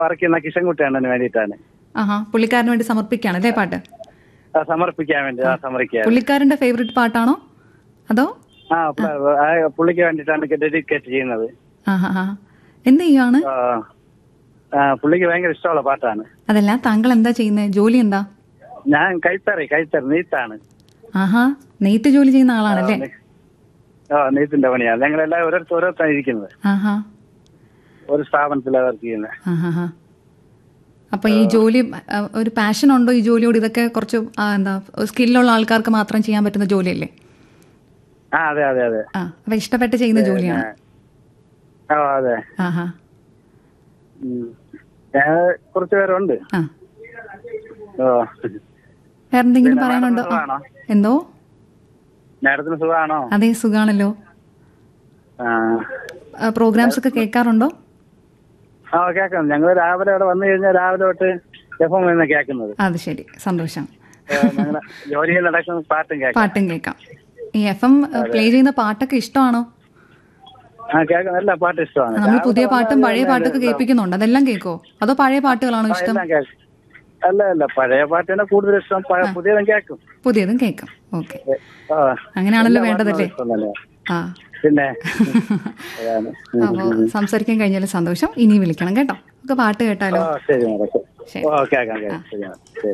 പറക്കുന്ന കിഷൻകുട്ടിയാണ് വേണ്ടിയിട്ടാണ് ആഹാ പുള്ളിക്കാരന് വേണ്ടി സമർപ്പിക്കുകയാണ് അല്ലേ പാട്ട് ആ, സമർപ്പിക്കാൻ വേണ്ടി ആ സമർപ്പിക്കാൻ പുള്ളിക്കാരന്റെ ഫേവറേറ്റ് പാട്ടാണോ അതോ ആ പ- ആ, പുള്ളിക്ക് വേണ്ടിയിട്ടാണ് ഡെഡിക്കേറ്റ് ചെയ്യുന്നത് ആഹാ ആ എന്ത് ചെയ്യുവാണ് ആ, ആ, പുള്ളിക്ക് ഭയങ്കര ഇഷ്ടമുള്ള പാട്ടാണ് അതല്ല താങ്കൾ എന്താ ചെയ്യുന്നത് ജോലി എന്താ ഞാൻ കൈത്തറി കൈത്തറി നീത്താണ് ആഹാ നെയ്ത്ത് ജോലി ചെയ്യുന്ന ആളാണല്ലേ ആ നെയ്ത്തിന്റെ പണിയാണ് ഞങ്ങളെല്ലാം ഓരോരുത്തർ ഓരോരുത്താണ് ഇരിക്കുന്നത് ആഹാ ഒരു സ്ഥാപനത്തിലാണ് വർക്ക് ചെയ്യുന്നത് ആഹാ അപ്പൊ ഈ ജോലി ആ, ഒരു പാഷൻ ഉണ്ടോ ഈ ജോലിയോട് ഇതൊക്കെ കുറച്ച് ആ, എന്താ സ്കില്ലുള്ള ആൾക്കാർക്ക് മാത്രം ചെയ്യാൻ പറ്റുന്ന ജോലിയല്ലേ ആ അതെ അതെ അതെ ആ അപ്പൊ ഇഷ്ടപ്പെട്ട് ചെയ്യുന്ന ജോലിയാണ് ആ അതെ ആഹാ ഉം. ഞാൻ കുറച്ച് പേരുണ്ട് ആ ഓ വേറെന്തെങ്കിലും പിന്നെ പറയാനുണ്ടോ ആ, സുഖമാണോ? എന്തോ മാഡത്തിന് സുഖമാണോ അതെ സുഖാണല്ലോ ആ പ്രോഗ്രാംസ് ഒക്കെ കേൾക്കാറുണ്ടോ ആ കേൾക്കാം ഞങ്ങൾ രാവിലെ അവിടെ വന്നു കഴിഞ്ഞാൽ രാവിലെ തൊട്ട് എഫ് എം എന്ന് കേൾക്കുന്നത് അത് ശരി സന്തോഷം ഞങ്ങൾ ജോലിയിൽ നടക്കുന്ന പാട്ടും കേൾക്കാം പാട്ടും കേൾക്കാം ഈ എഫ് എം പ്ലേ ചെയ്യുന്ന പാട്ടൊക്കെ ഇഷ്ടമാണോ ആ കേൾക്കാം എല്ലാ പാട്ടും ഇഷ്ടമാണ് നമ്മൾ പുതിയ രാവിലെ പാട്ടും വന്നാൽ പഴയ പാട്ടൊക്കെ കേൾപ്പിക്കുന്നുണ്ട് അതെല്ലാം കേൾക്കോ അതോ പഴയ പാട്ടുകളാണോ ഇഷ്ടം എല്ലാം കേൾക്കും അല്ല അല്ല പഴയ പാട്ടിനെ കൂടുതൽ ഇഷ്ടം പഴ- പുതിയതും കേൾക്കും പുതിയതും കേൾക്കാം ഓക്കെ ഏ, ആ. അങ്ങനെയാണല്ലോ എല്ലാ വേണ്ടതല്ലേ പാട്ടും ഇഷ്ടം തന്നെയാ. ആ പിന്നെ അതാണ്. അപ്പോൾ സംസാരിക്കാൻ കഴിഞ്ഞാൽ സന്തോഷം ഇനി വിളിക്കണം കേട്ടോ നമുക്ക് പാട്ട് കേട്ടാലോ ഓ ശരി മാഡം ശരി. ഓ കേൾക്കാം കേൾക്കാം ശരി മാഡം ശരി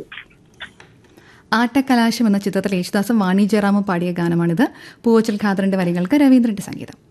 ആട്ടക്കലാശം എന്ന ചിത്രത്തിൽ യേശുദാസും വാണി ജയറാമും പാടിയ ഗാനമാണിത് പൂവച്ചൽ ഖാദറിന്റെ വരികൾക്ക് രവീന്ദ്രന്റെ സംഗീതം